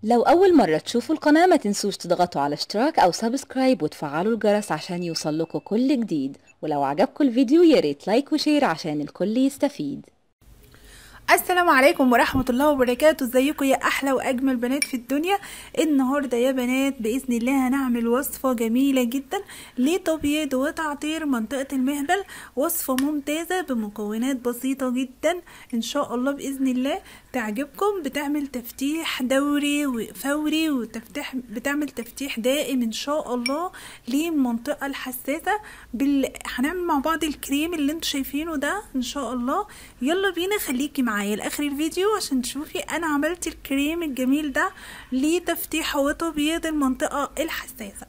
لو أول مرة تشوفوا القناة ما تنسوش تضغطوا على اشتراك أو سبسكرايب وتفعلوا الجرس عشان يوصلكوا كل جديد ولو عجبكم الفيديو ياريت لايك وشير عشان الكل يستفيد السلام عليكم ورحمة الله وبركاته ازيكم يا احلى واجمل بنات في الدنيا النهاردة يا بنات باذن الله هنعمل وصفة جميلة جدا لتبييض وتعطير منطقة المهبل وصفة ممتازة بمكونات بسيطة جدا ان شاء الله باذن الله تعجبكم بتعمل تفتيح دوري وفوري وتفتح بتعمل تفتيح دائم ان شاء الله للمنطقة الحساسة بال... هنعمل مع بعض الكريم اللي انتوا شايفينه ده ان شاء الله يلا بينا خليكي معايا لاخر الفيديو عشان تشوفي انا عملت الكريم الجميل ده لتفتيح وتبييض المنطقة الحساسة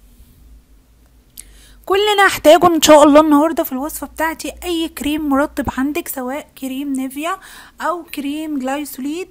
كل اللي هحتاجه ان شاء الله النهارده في الوصفه بتاعتي اي كريم مرطب عندك سواء كريم نيفيا او كريم جلايسوليد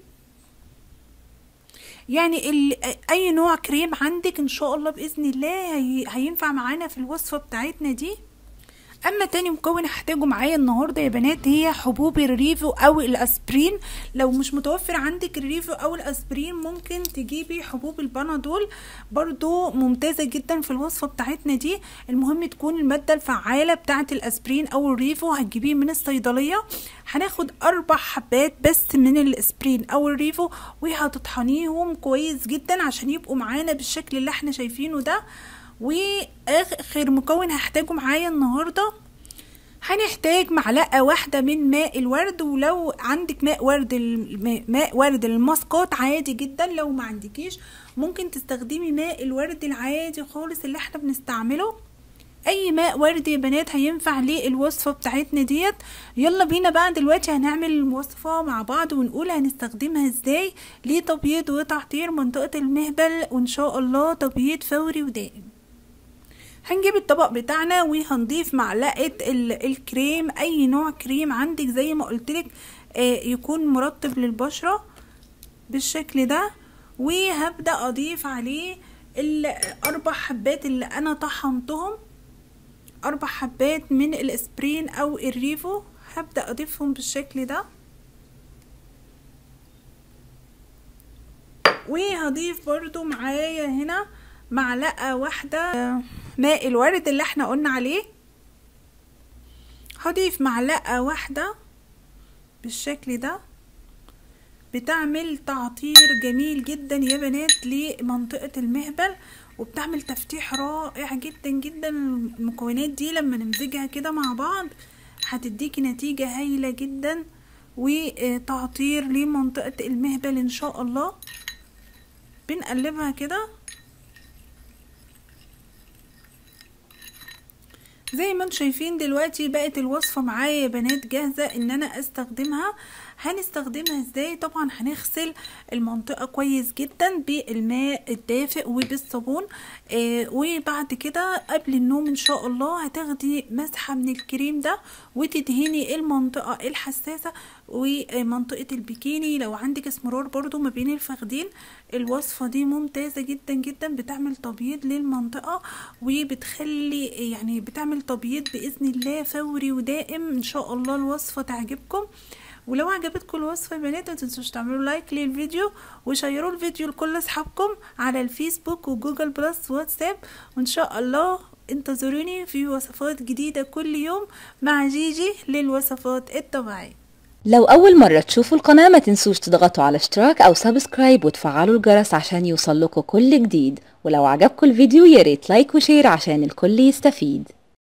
يعني ال... اي نوع كريم عندك ان شاء الله باذن الله هي... هينفع معانا في الوصفه بتاعتنا دي اما تاني مكون هحتاجه معايا النهارده يا بنات هي حبوب الريفو او الاسبرين لو مش متوفر عندك الريفو او الاسبرين ممكن تجيبي حبوب البنادول برضو ممتازه جدا في الوصفه بتاعتنا دي المهم تكون الماده الفعاله بتاعه الاسبرين او الريفو هتجيبيه من الصيدليه هناخد اربع حبات بس من الاسبرين او الريفو وهتطحنيهم كويس جدا عشان يبقوا معانا بالشكل اللي احنا شايفينه ده واخر مكون هحتاجه معايا النهارده هنحتاج معلقه واحده من ماء الورد ولو عندك ماء ورد ماء ورد الماسكات عادي جدا لو ما عندكيش ممكن تستخدمي ماء الورد العادي خالص اللي احنا بنستعمله اي ماء ورد يا بنات هينفع للوصفه بتاعتنا ديت يلا بينا بقى دلوقتي هنعمل الوصفه مع بعض ونقول هنستخدمها ازاي لتبييض وتعطير منطقه المهبل وان شاء الله تبييض فوري ودائم هنجيب الطبق بتاعنا وهنضيف معلقه الكريم اي نوع كريم عندك زي ما قلتلك آه يكون مرطب للبشره بالشكل ده وهبدا اضيف عليه الاربع حبات اللي انا طحنتهم اربع حبات من الاسبرين او الريفو هبدا اضيفهم بالشكل ده وهضيف برضو معايا هنا معلقه واحده ماء الورد اللي احنا قلنا عليه هضيف معلقه واحده بالشكل ده بتعمل تعطير جميل جدا يا بنات لمنطقه المهبل وبتعمل تفتيح رائع جدا جدا المكونات دي لما نمزجها كده مع بعض هتديكي نتيجة هايلة جدا وتعطير لمنطقة المهبل ان شاء الله بنقلبها كده زي ما انتم شايفين دلوقتي بقت الوصفة معايا يا بنات جاهزة ان انا استخدمها هنستخدمها ازاي طبعا هنغسل المنطقة كويس جدا بالماء الدافئ وبالصابون آه وبعد كده قبل النوم ان شاء الله هتاخدي مسحة من الكريم ده وتدهني المنطقة الحساسة ومنطقة البيكيني لو عندك اسمرار برضو ما بين الفخدين الوصفة دي ممتازة جدا جدا بتعمل تبييض للمنطقة وبتخلي يعني بتعمل تبييض بإذن الله فوري ودائم ان شاء الله الوصفة تعجبكم ولو عجبتكم الوصفة يا بنات ما تنسوش تعملوا لايك للفيديو وشيروا الفيديو لكل اصحابكم على الفيسبوك وجوجل بلس واتساب وان شاء الله انتظروني في وصفات جديدة كل يوم مع جيجي للوصفات الطبيعية لو أول مرة تشوفوا القناة ما تنسوش تضغطوا على اشتراك أو سبسكرايب وتفعلوا الجرس عشان يوصلكوا كل جديد ولو عجبكم الفيديو ياريت لايك وشير عشان الكل يستفيد